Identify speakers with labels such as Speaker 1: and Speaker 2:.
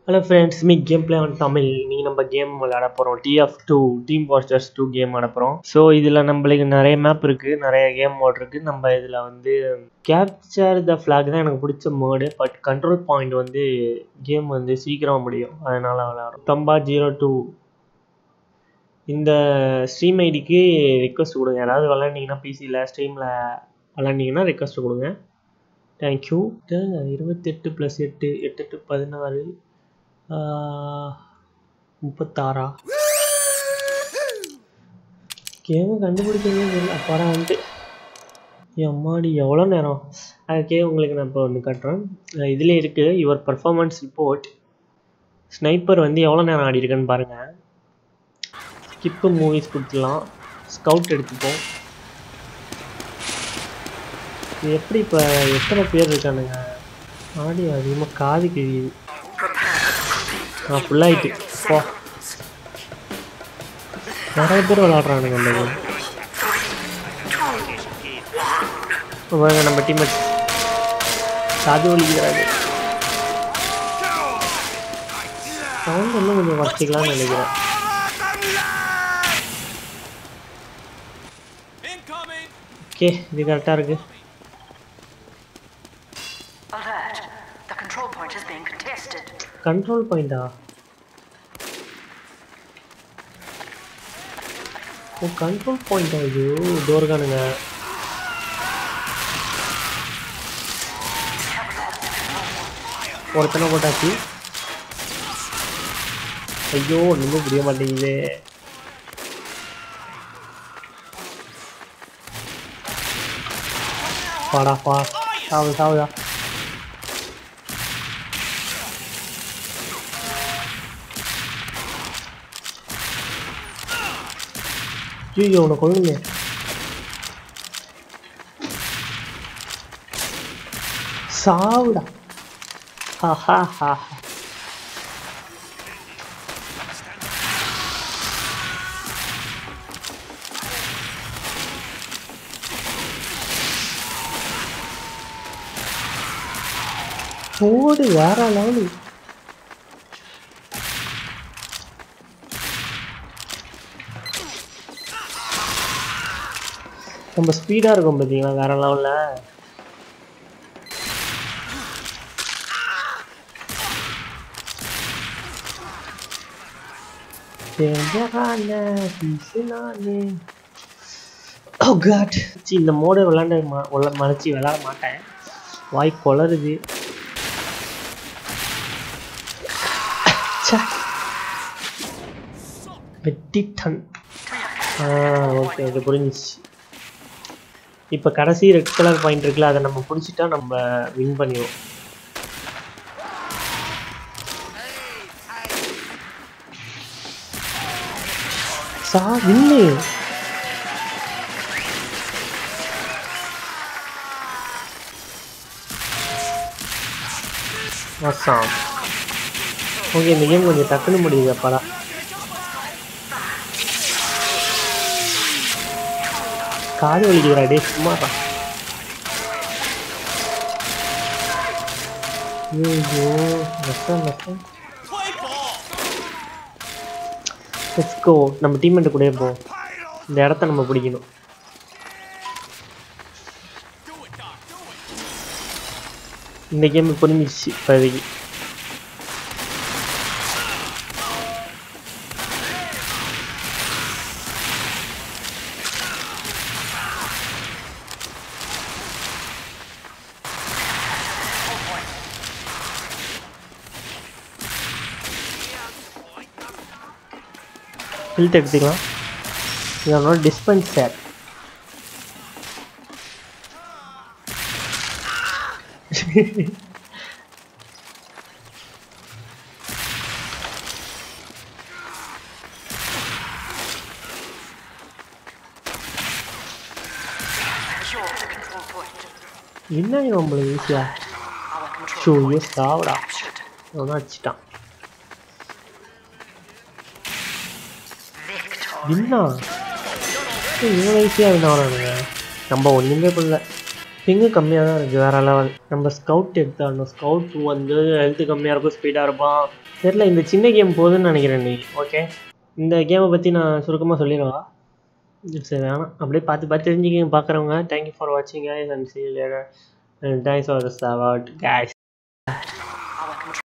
Speaker 1: Hello friends me game play on Tamil நீங்கள் நம்ம game விளையாட போகிறோம் T F two team fortress two game விளையாட போகிறோம் ஸோ இதில் நம்மளுக்கு நிறைய மேப் இருக்குது நிறைய கேம் மோட் இருக்குது நம்ம இதில் வந்து கேப்சர் த ஃப்ளாக் தான் எனக்கு பிடிச்ச மோடு பட் கண்ட்ரோல் பாயிண்ட் வந்து கேம் வந்து சீக்கிரம் முடியும் அதனால் விளையாடுறோம் தம்பா ஜீரோ டூ இந்த ஸ்ட்ரீம் ஐடிக்கு ரெக்வஸ்ட் கொடுங்க யாராவது விளாண்டிங்கன்னா பிசியில் ஸ்ட்ரீமில் விளாண்டிங்கன்னா ரெக்வஸ்ட் கொடுங்க தேங்க்யூ இருபத்தெட்டு ப்ளஸ் எட்டு எட்டு எட்டு பதினாறு முப்பத்தாறா கேமு கண்டுபிடிக்கவே இல்லை அப்பாடா வந்துட்டு என் அம்மாடி எவ்வளோ நேரம் அதுக்கே உங்களுக்கு நான் இப்போ ஒன்று காட்டுறேன் இதில் இருக்குது யுவர் பர்ஃபார்மன்ஸ் ரிப்போர்ட் ஸ்னைப்பர் வந்து எவ்வளோ நேரம் ஆடி இருக்குன்னு பாருங்கள் ஸ்கிப்பு மூவிஸ் கொடுத்துடலாம் ஸ்கவுட் எடுத்துப்போம் இது எப்படி இப்போ எத்தனை பேர் இருக்கானுங்க ஆடி அதிகமாக காது கிழியுது ஆ ஃபுல்லாகிட்டு போ நிறைய பேர் விளாட்றானுங்க அந்த கேம் வாங்க நம்ம டீம் காது வலிக்கிறாரு சவுண்ட் இன்னும் கொஞ்சம் வச்சுக்கலாம்னு நினைக்கிறேன் ஓகே இது கரெக்டாக இருக்கு
Speaker 2: Alert. The control point is being contested.
Speaker 1: Control பாயிண்டா ஓ கண்ட்ரோல் பாயிண்டா இது இதோ இருக்கானுங்க ஒருத்தனை போட்டாச்சு ஐயோ ஒன்றுமே புரிய மாட்டேங்குது பாடா பா சாவு சாவுதா ஐயோ உன்னை கொள்ளுங்க சாவுடா ஹா ஹா ஓடு வேற லெவலு நம்ம ஸ்பீடாக இருக்கும் பார்த்தீங்களா வேற லெவலில் ஓ காட் இந்த மோடு விளாண்டு ம மலைச்சி விளாட மாட்டேன் வாய் கொளருது வெட்டிட்டன் ஆ ஓகே இது புரிஞ்சிச்சு இப்போ கடைசி ரெட் கலர் பாயிண்ட் இருக்குல்ல அதை நம்ம பிடிச்சிட்டா நம்ம வின் பண்ணிடுவோம் சா வின்னு அசாம் ஓகே இந்த கேம் கொஞ்சம் டக்குன்னு முடியுது அப்பதான் காது வலிக்குதுடா டே சும்மா ஐயோ நஷ்டம் நஷ்டம் லெட்ஸ்கோ நம்ம டீம்மேட் கூட போ இந்த இடத்த நம்ம பிடிக்கணும் இந்த கேம் புரிஞ்சிச்சு இப்போதைக்கு ஹெல்த் எடுத்துக்கலாம் இதனோட dispenser
Speaker 2: Secure the control point.
Speaker 1: என்ன நம்மளுக்கு ஈஸியா
Speaker 2: Our control
Speaker 1: ஷோ
Speaker 2: point
Speaker 1: ஐயோ சாவடா
Speaker 2: captured.
Speaker 1: அவனா அடிச்சிட்டான்
Speaker 2: Victory.
Speaker 1: வின்னா இவ்வளோ ஈஸியாக வின் ஆகிறானுங்க நம்ம ஒன்றுமே பண்ணல பிங்கு கம்மியாக தான் இருக்குது வேறு லெவல் நம்ம ஸ்கவுட் எடுத்தாடணும் ஸ்கவுட் வந்து ஹெல்த்து கம்மியாக இருக்கும் ஸ்பீடாக இருப்பான் தெரியல இந்த சின்ன கேம் போதுன்னு நினைக்கிறேன் நீ ஓகே இந்த கேமை பற்றி நான் சுருக்கமாக சொல்லிடுவா சரி வேணாம் அப்படியே பார்த்து பார்த்து தெரிஞ்சுக்கிங்க பார்க்குறவங்க தேங்க்யூ ஃபார் வாட்சிங் guys and see you later and thanks for the support guys